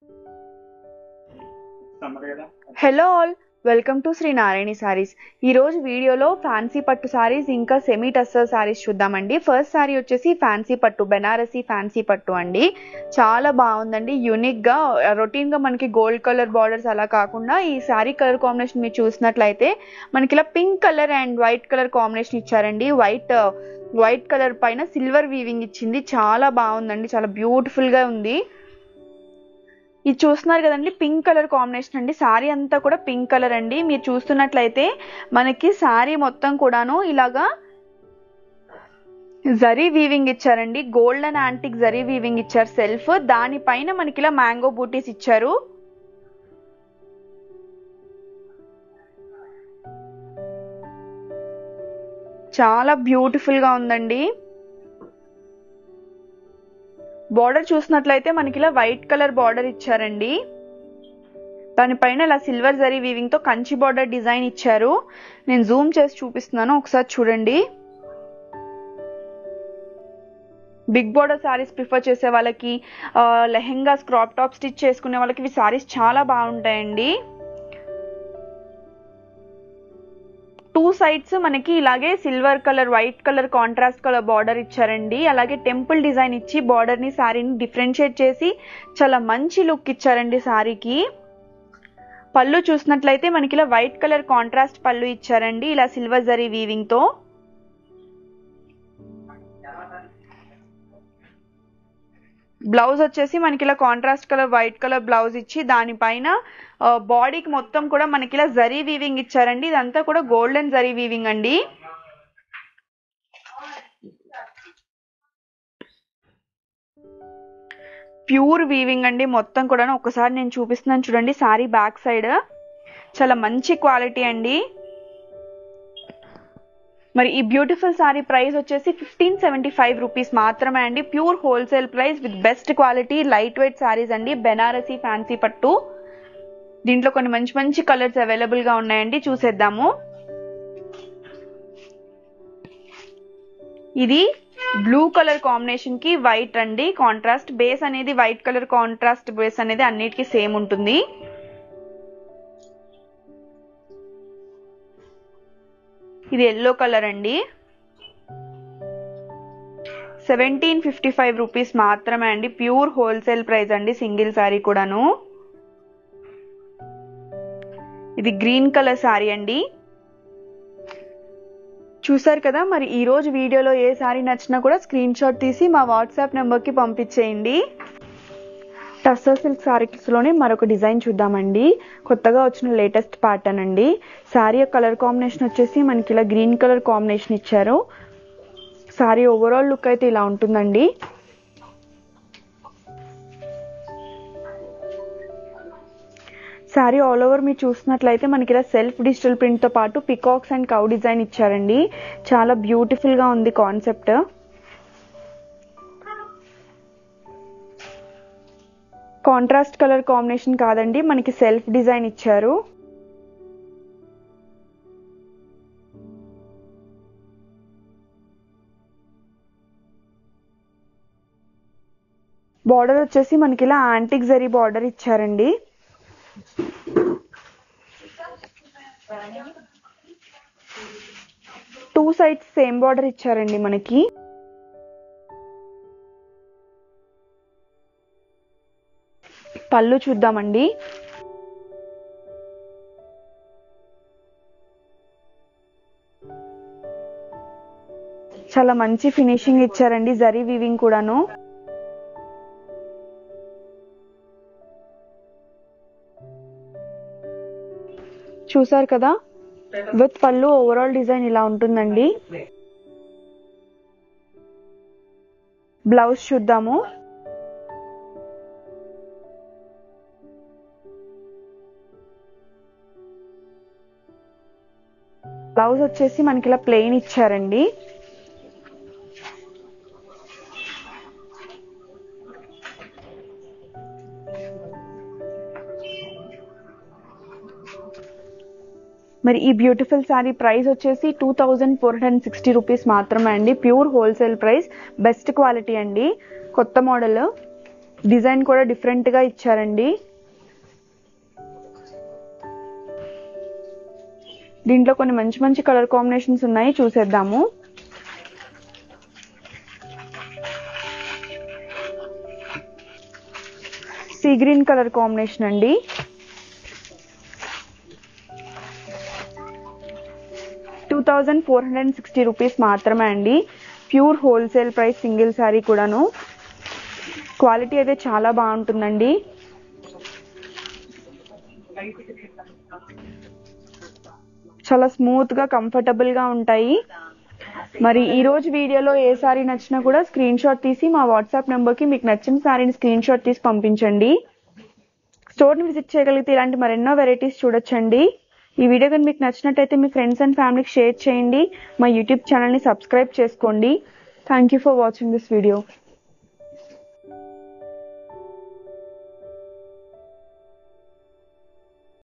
hello all welcome to Shri Narayani Sarees ఈ రోజు వీడియోలో ఫ్యాన్సీ పట్టు సారీస్ ఇంకా సెమీ టస్సర్ సారీస్ చూద్దామండి ఫస్ట్ సారీ వచ్చేసి ఫ్యాన్సీ పట్టు బెనారసీ ఫ్యాన్సీ పట్టు అండి చాలా బాగుందండి యూనిక్ గా రొటీన్ గా మనకి గోల్డ్ కలర్ బార్డర్స్ అలా కాకుండా ఈ సారీ కలర్ కాంబినేషన్ మీరు చూసినట్లయితే మనకి ఇలా pink colour and white colour combination ఇచ్చారండి వైట్ వైట్ కలర్ పైన సిల్వర్ వీవింగ్ ఇచ్చింది చాలా బాగుందండి చాలా బ్యూటిఫుల్ గా ఉంది ఇది చూస్తున్నారు కదండి పింక్ కలర్ కాంబినేషన్ అండి శారీ అంతా కూడా పింక్ కలర్ అండి మీరు చూస్తున్నట్లయితే మనకి శారీ మొత్తం కూడాను ఇలాగా జరీ వీవింగ్ ఇచ్చారండి గోల్డెన్ యాంటిక్ జరీ వీవింగ్ ఇచ్చారు సెల్ఫ్ దానిపైన మనకి ఇలా మ్యాంగో బూటీస్ ఇచ్చారు చాలా బ్యూటిఫుల్ గా ఉందండి బార్డర్ చూసినట్లయితే మనకి ఇలా వైట్ కలర్ బార్డర్ ఇచ్చారండి దానిపైన ఇలా సిల్వర్ జరీ వీవింగ్ తో కంచి బార్డర్ డిజైన్ ఇచ్చారు నేను జూమ్ చేసి చూపిస్తున్నాను ఒకసారి చూడండి బిగ్ బార్డర్ సారీస్ ప్రిఫర్ చేసే వాళ్ళకి లెహెంగాస్ క్రాప్ టాప్ స్టిచ్ చేసుకునే వాళ్ళకి ఇవి సారీస్ చాలా బాగుంటాయండి టూ సైడ్స్ మనకి ఇలాగే silver colour white colour contrast colour border ఇచ్చారండి అలాగే టెంపుల్ డిజైన్ ఇచ్చి బార్డర్ ని శారీని డిఫరెన్షియేట్ చేసి చాలా మంచి లుక్ ఇచ్చారండి శారీకి పళ్ళు చూసినట్లయితే మనకి ఇలా వైట్ కలర్ కాంట్రాస్ట్ పళ్ళు ఇచ్చారండి ఇలా సిల్వర్ జరీ వీవింగ్ తో బ్లౌజ్ వచ్చేసి మనకి ఇలా contrast colour white colour blouse ఇచ్చి దానిపైన బాడీకి మొత్తం కూడా మనకి ఇలా జరీ వీవింగ్ ఇచ్చారండి ఇదంతా కూడా గోల్డెన్ జరీ వీవింగ్ అండి ప్యూర్ వీవింగ్ అండి మొత్తం కూడా ఒకసారి నేను చూపిస్తున్నాను చూడండి సారీ బ్యాక్ సైడ్ చాలా మంచి క్వాలిటీ అండి మరి ఈ బ్యూటిఫుల్ సారీ ప్రైస్ వచ్చేసి ఫిఫ్టీన్ సెవెంటీ ఫైవ్ రూపీస్ మాత్రమే అండి pure wholesale price with best quality light weight saris అండి బెనారసీ ఫ్యాన్సీ పట్టు దీంట్లో కొన్ని మంచి మంచి కలర్స్ అవైలబుల్ గా ఉన్నాయండి చూసేద్దాము ఇది బ్లూ కలర్ కాంబినేషన్ కి వైట్ అండి కాంట్రాస్ట్ బేస్ అనేది వైట్ కలర్ కాంట్రాస్ట్ బేస్ అనేది అన్నిటికీ సేమ్ ఉంటుంది ఇది ఎల్లో కలర్ అండి సెవెంటీన్ ఫిఫ్టీ ఫైవ్ రూపీస్ మాత్రమే అండి ప్యూర్ హోల్సేల్ ప్రైస్ అండి సింగిల్ శారీ కూడాను ఇది గ్రీన్ కలర్ శారీ అండి చూసారు కదా మరి ఈ రోజు వీడియోలో ఏ శారీ నచ్చినా కూడా స్క్రీన్ షాట్ తీసి మా వాట్సాప్ నెంబర్కి పంపించేయండి టస్సర్ సిల్క్ సారీస్లోనే మరొక డిజైన్ చూద్దామండి కొత్తగా వచ్చిన లేటెస్ట్ ప్యాటర్న్ అండి శారీ కలర్ కాంబినేషన్ వచ్చేసి మనకి ఇలా గ్రీన్ కలర్ కాంబినేషన్ ఇచ్చారు శారీ ఓవరాల్ లుక్ అయితే ఇలా ఉంటుందండి శారీ ఆల్ ఓవర్ మీరు చూసినట్లయితే మనకి ఇలా సెల్ఫ్ డిజిటల్ ప్రింట్ తో పాటు పికాక్స్ అండ్ కౌ డిజైన్ ఇచ్చారండి చాలా బ్యూటిఫుల్ గా ఉంది కాన్సెప్ట్ కాంట్రాస్ట్ కలర్ కాంబినేషన్ కాదండి మనకి సెల్ఫ్ డిజైన్ ఇచ్చారు బార్డర్ వచ్చేసి మనకి ఇలా యాంటిక్ జరీ బార్డర్ ఇచ్చారండి టూ సైడ్స్ సేమ్ బార్డర్ ఇచ్చారండి మనకి పళ్ళు చూద్దామండి చాలా మంచి ఫినిషింగ్ ఇచ్చారండి జరీ వీవింగ్ కూడాను చూసారు కదా విత్ పళ్ళు ఓవరాల్ డిజైన్ ఇలా ఉంటుందండి బ్లౌజ్ చూద్దాము బ్లౌజ్ వచ్చేసి మనకి ఇలా ప్లెయిన్ ఇచ్చారండి మరి ఈ బ్యూటిఫుల్ శారీ ప్రైస్ వచ్చేసి two thousand four hundred and sixty rupees మాత్రమే అండి pure wholesale price best quality అండి కొత్త మోడల్ డిజైన్ కూడా డిఫరెంట్ గా ఇచ్చారండి దీంట్లో కొన్ని మంచి మంచి కలర్ కాంబినేషన్స్ ఉన్నాయి చూసేద్దాము సీ గ్రీన్ కలర్ కాంబినేషన్ అండి two thousand four hundred and sixty rupees మాత్రమే అండి pure wholesale price single sari కూడాను క్వాలిటీ అయితే చాలా బాగుంటుందండి చాలా స్మూత్ గా కంఫర్టబుల్ గా ఉంటాయి మరి ఈ రోజు వీడియోలో ఏ సారీ నచ్చినా కూడా స్క్రీన్ షాట్ తీసి మా వాట్సాప్ నెంబర్ కి మీకు నచ్చిన సారీని స్క్రీన్ షాట్ తీసి పంపించండి స్టోర్ ని విజిట్ చేయగలిగితే ఇలాంటి మరెన్నో వెరైటీస్ చూడొచ్చండి ఈ వీడియో కానీ మీకు నచ్చినట్టయితే మీ ఫ్రెండ్స్ అండ్ ఫ్యామిలీకి షేర్ చేయండి మా యూట్యూబ్ ఛానల్ని సబ్స్క్రైబ్ చేసుకోండి thank you for watching this video